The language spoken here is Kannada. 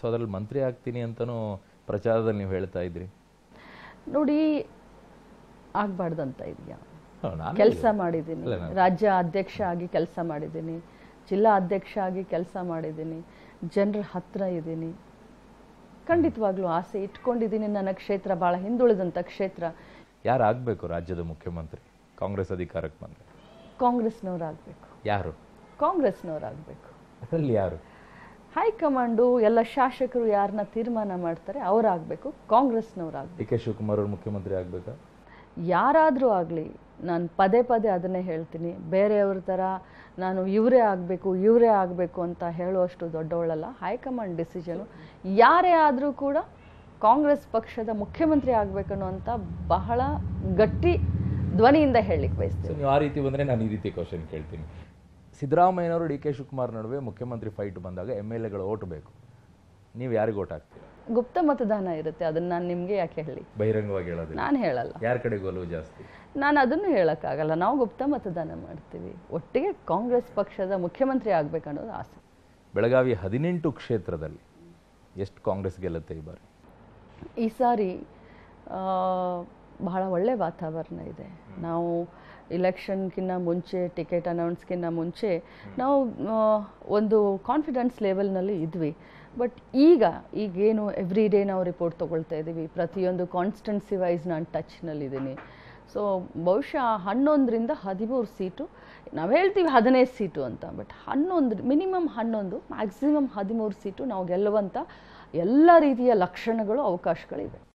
ಸೊ ಅದರಲ್ಲಿ ಮಂತ್ರಿ ಆಗ್ತೀನಿ ಅಂತಲೂ ಪ್ರಚಾರದಲ್ಲಿ ನೀವು ಹೇಳ್ತಾ ಇದ್ರಿ ನೋಡಿ ಆಗ್ಬಾರ್ದಂತ ಇದೆಯಾ ಹಾ, ನಾನು ಕೆಲಸ ಮಾಡಿದ್ದೀನಿ ಇಲ್ಲ, ನಾನು- ರಾಜ್ಯ ಅಧ್ಯಕ್ಷ ಆಗಿ ಕೆಲಸ ಮಾಡಿದ್ದೀನಿ ಜಿಲ್ಲಾ ಅಧ್ಯಕ್ಷ ಆಗಿ ಕೆಲಸ ಮಾಡಿದ್ದೀನಿ ಜನರ ಹತ್ರ ಇದ್ದೀನಿ ಖಂಡಿತವಾಗ್ಲೂ ಆಸೆ ಇಟ್ಕೊಂಡಿದ್ದೀನಿ ನನ್ನ ಕ್ಷೇತ್ರ ಭಾಳ ಹಿಂದುಳಿದಂಥ ಕ್ಷೇತ್ರ ಯಾರು ಆಗಬೇಕು ರಾಜ್ಯದ ಮುಖ್ಯಮಂತ್ರಿ ಕಾಂಗ್ರೆಸ್ ಅಧಿಕಾರಕ್ಕೆ ಬಂದರೆ ಕಾಂಗ್ರೆಸ್ನವರಾಗಬೇಕು ಯಾರು ಕಾಂಗ್ರೆಸ್ನವರಾಗಬೇಕು ಅದರಲ್ಲಿ ಯಾರು ಹೈಕಮಾಂಡು ಎಲ್ಲ ಶಾಸಕರು ಯಾರನ್ನ ತೀರ್ಮಾನ ಮಾಡ್ತಾರೆ ಅವರಾಗಬೇಕು ಕಾಂಗ್ರೆಸ್ನವರಾಗಬೇಕು ಡಿ ಕೆ ಶಿವಕುಮಾರ್ ಅವರು ಮುಖ್ಯಮಂತ್ರಿ ಆಗಬೇಕಾ ಯಾರಾದರೂ ಆಗಲಿ ನಾನು ಪದೇ ಪದೇ ಅದನ್ನೇ ಹೇಳ್ತೀನಿ ಬೇರೆಯವ್ರ ಥರ ನಾನು ಇವರೇ ಆಗಬೇಕು ಇವರೇ ಆಗಬೇಕು ಅಂತ ಹೇಳುವಷ್ಟು ದೊಡ್ಡವಳಲ್ಲ ಹೈಕಮಾಂಡ್ ಡಿಸಿಷನು ಯಾರೇ ಆದರೂ ಕೂಡ ಕಾಂಗ್ರೆಸ್ ಪಕ್ಷದ ಮುಖ್ಯಮಂತ್ರಿ ಆಗಬೇಕನ್ನುವಂಥ ಬಹಳ ಗಟ್ಟಿ ಧ್ವನಿಯಿಂದ ಹೇಳಲಿಕ್ಕೆ ಬಯಸ್ತೀನಿ ಸೊ ನೀವು ಆ ರೀತಿ ಬಂದರೆ ನಾನು ಈ ರೀತಿ ಕ್ವಶನ್ ಕೇಳ್ತೀನಿ ಸಿದ್ದರಾಮಯ್ಯನವರು ಡಿ ಕೆ ಶಿವಕುಮಾರ್ ನಡುವೆ ಮುಖ್ಯಮಂತ್ರಿ ಫೈಟ್ ಬಂದಾಗ ಎಮ್ ಎಲ್ ಎಗಳು ಓಟ್ ಬೇಕು ನೀವು ಯಾರಿಗೆ ಓಟ್ ಹಾಕ್ತೀರಾ ಗುಪ್ತ ಮತದಾನ ಇರುತ್ತೆ ಅದನ್ನು ನಾನು ನಿಮಗೆ ಯಾಕೆ ಹೇಳಿ ಬಹಿರಂಗವಾಗಿ ಹೇಳೋದಿಲ್ಲ ನಾನು ಹೇಳಲ್ಲ ಯಾರ ಕಡೆ ಒಲವು ಜಾಸ್ತಿ ನಾನು ಅದನ್ನು ಹೇಳೋಕ್ಕಾಗಲ್ಲ ನಾವು ಗುಪ್ತ ಮತದಾನ ಮಾಡ್ತೀವಿ ಒಟ್ಟಿಗೆ ಕಾಂಗ್ರೆಸ್ ಪಕ್ಷದ ಮುಖ್ಯಮಂತ್ರಿ ಆಗಬೇಕನ್ನೋದು ಆಸೆ ಬೆಳಗಾವಿ ಹದಿನೆಂಟು ಕ್ಷೇತ್ರದಲ್ಲಿ ಎಷ್ಟು ಕಾಂಗ್ರೆಸ್ ಗೆಲ್ಲುತ್ತೆ ಈ ಬಾರಿ ಈ ಸಾರಿ ಆ, ಬಹಳ ಒಳ್ಳೆ ವಾತಾವರಣ ಇದೆ ನಾವು ಇಲೆಕ್ಷನ್ಗಿನ್ನ ಮುಂಚೆ ಟಿಕೆಟ್ ಅನೌನ್ಸ್ಗಿನ್ನ ಮುಂಚೆ ನಾವು ಆ, ಒಂದು ಕಾನ್ಫಿಡೆನ್ಸ್ ಲೆವೆಲ್ನಲ್ಲಿ ಇದ್ವಿ ಬಟ್ ಈಗ ಈಗೇನು ಎವ್ರಿ ಡೇ ನಾವು ರಿಪೋರ್ಟ್ ತೊಗೊಳ್ತಾ ಇದ್ದೀವಿ ಪ್ರತಿಯೊಂದು ಕಾನ್ಸ್ಟೆನ್ಸಿ ವೈಸ್ ನಾನು ಟಚ್ನಲ್ಲಿದ್ದೀನಿ ಸೊ ಬಹುಶಃ ಹನ್ನೊಂದರಿಂದ ಹದಿಮೂರು ಸೀಟು ನಾವು ಹೇಳ್ತೀವಿ ಹದಿನೈದು ಸೀಟು ಅಂತ ಬಟ್ ಹನ್ನೊಂದು ಮಿನಿಮಮ್ ಹನ್ನೊಂದು ಮ್ಯಾಕ್ಸಿಮಮ್ ಹದಿಮೂರು ಸೀಟು ನಾವು ಗೆಲ್ಲುವಂಥ ಎಲ್ಲ ರೀತಿಯ ಲಕ್ಷಣಗಳು ಅವಕಾಶಗಳಿವೆ